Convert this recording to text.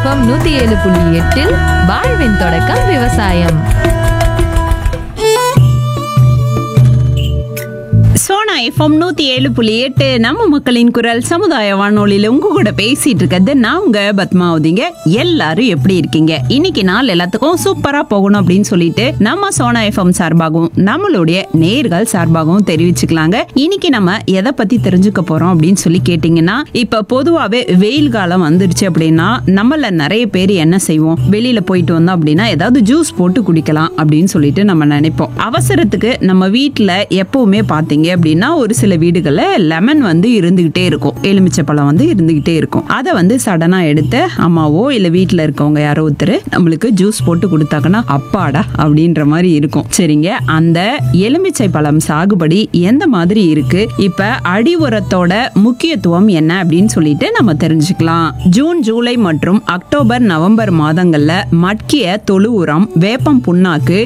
FM நூத்தி ஏழு புள்ளி எட்டில் வாழ்வின் தொடக்கம் விவசாயம் சோனா எஃப்எம் நூத்தி ஏழு புள்ளி எட்டு நம்ம மக்களின் குரல் சமுதாய வானொலியில உங்க கூட பேசிட்டு இருக்கிறது நான் உங்க பத்மாவதிங்க எல்லாரும் எப்படி இருக்கீங்க இன்னைக்கு நாள் எல்லாத்துக்கும் சூப்பரா போகணும் அப்படின்னு சொல்லிட்டு நம்ம சோனா எஃப்எம் சார்பாகவும் நம்மளுடைய நேர்கள் சார்பாகவும் தெரிவிச்சுக்கலாங்க இன்னைக்கு நம்ம எதை பத்தி தெரிஞ்சுக்க போறோம் அப்படின்னு சொல்லி கேட்டீங்கன்னா இப்ப பொதுவாவே வெயில் காலம் வந்துருச்சு அப்படின்னா நம்மள நிறைய பேர் என்ன செய்வோம் வெளியில போயிட்டு வந்தோம் அப்படின்னா ஏதாவது ஜூஸ் போட்டு குடிக்கலாம் அப்படின்னு சொல்லிட்டு நம்ம நினைப்போம் அவசரத்துக்கு நம்ம வீட்ல எப்பவுமே பாத்தீங்க அப்படின்னா ஒரு சில வீடுகள்ல லெமன் வந்து இருந்துகிட்டே இருக்கும் எலுமிச்சை பழம் வந்து இருந்துகிட்டே இருக்கும் அதை வந்து சடனா எடுத்து அம்மாவோ இல்ல வீட்ல இருக்கவங்க யாரோ ஒருத்தர் நம்மளுக்கு ஜூஸ் போட்டு கொடுத்தாங்கன்னா அப்பாடா அப்படின்ற மாதிரி இருக்கும் சரிங்க அந்த எலுமிச்சை பழம் சாகுபடி எந்த மாதிரி இருக்கு இப்ப அடி உரத்தோட முக்கியத்துவம் என்ன அப்படின்னு சொல்லிட்டு நம்ம தெரிஞ்சுக்கலாம் ஜூன் ஜூலை மற்றும் அக்டோபர் நவம்பர் மாதங்கள்ல மட்கிய தொழு உரம் வேப்பம் புண்ணாக்கு